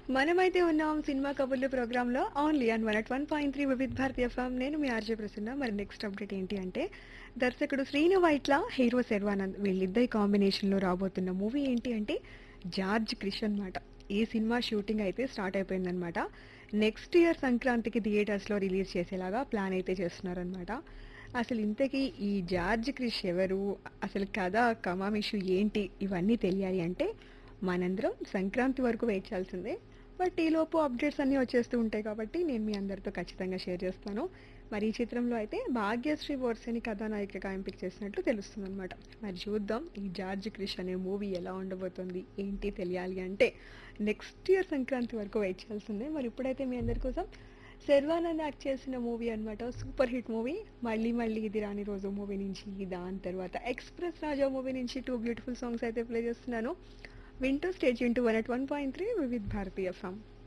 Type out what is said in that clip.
మనమైతే ఉన్నాం సినిమా కబుర్లు ప్రోగ్రామ్ లో only on one at one point three Vividh Bharatiya FM నేను మీ ఆర్జే ప్రసన్న మరి నెక్స్ట్ అప్డేట్ ఏంటి అంటే దర్శకుడు శ్రీను వైట్ల హీరో శర్వానంద్ వీళ్ళిద్దరి కాంబినేషన్ లో రాబోతున్న మూవీ ఏంటి అంటే జార్జ్ క్రిష్ అన్నమాట ఈ సినిమా షూటింగ్ అయితే స్టార్ట్ అయిపోయిందనమాట నెక్స్ట్ ఇయర్ సంక్రాంతికి థియేటర్స్ లో రిలీజ్ చేసేలాగా ప్లాన్ అయితే చేస్తున్నారనమాట అసలు ఇంతకీ ఈ జార్జ్ క్రిష్ ఎవరు అసలు కథ కమామిషు ఏంటి ఇవన్నీ తెలియాలి అంటే మనందరం సంక్రాంతి వరకు వెయిట్ చేయాల్సిందే బట్ ఈలోపు అప్డేట్స్ అన్నీ వచ్చేస్తూ ఉంటాయి కాబట్టి నేను మీ అందరితో ఖచ్చితంగా షేర్ చేస్తాను మరి ఈ చిత్రంలో అయితే భాగ్యశ్రీ బోర్సేని కథానాయికగా ఎంపిక చేసినట్లు తెలుస్తుంది అనమాట మరి చూద్దాం ఈ జార్జ్ క్రిష్ అనే మూవీ ఎలా ఉండబోతుంది ఏంటి తెలియాలి అంటే నెక్స్ట్ ఇయర్ సంక్రాంతి వరకు వెయిట్ చేయాల్సిందే మరి ఇప్పుడైతే మీ అందరి కోసం శర్వానంద్ యాక్ట్ చేసిన మూవీ అన్నమాట సూపర్ హిట్ మూవీ మళ్ళీ మళ్ళీ ఇది రాని రోజు మూవీ నుంచి దాని తర్వాత ఎక్స్ప్రెస్ రాజా మూవీ నుంచి టూ బ్యూటిఫుల్ సాంగ్స్ అయితే ప్లే చేస్తున్నాను వింటూ stay tuned into one at one point three Vividh Bharatiya form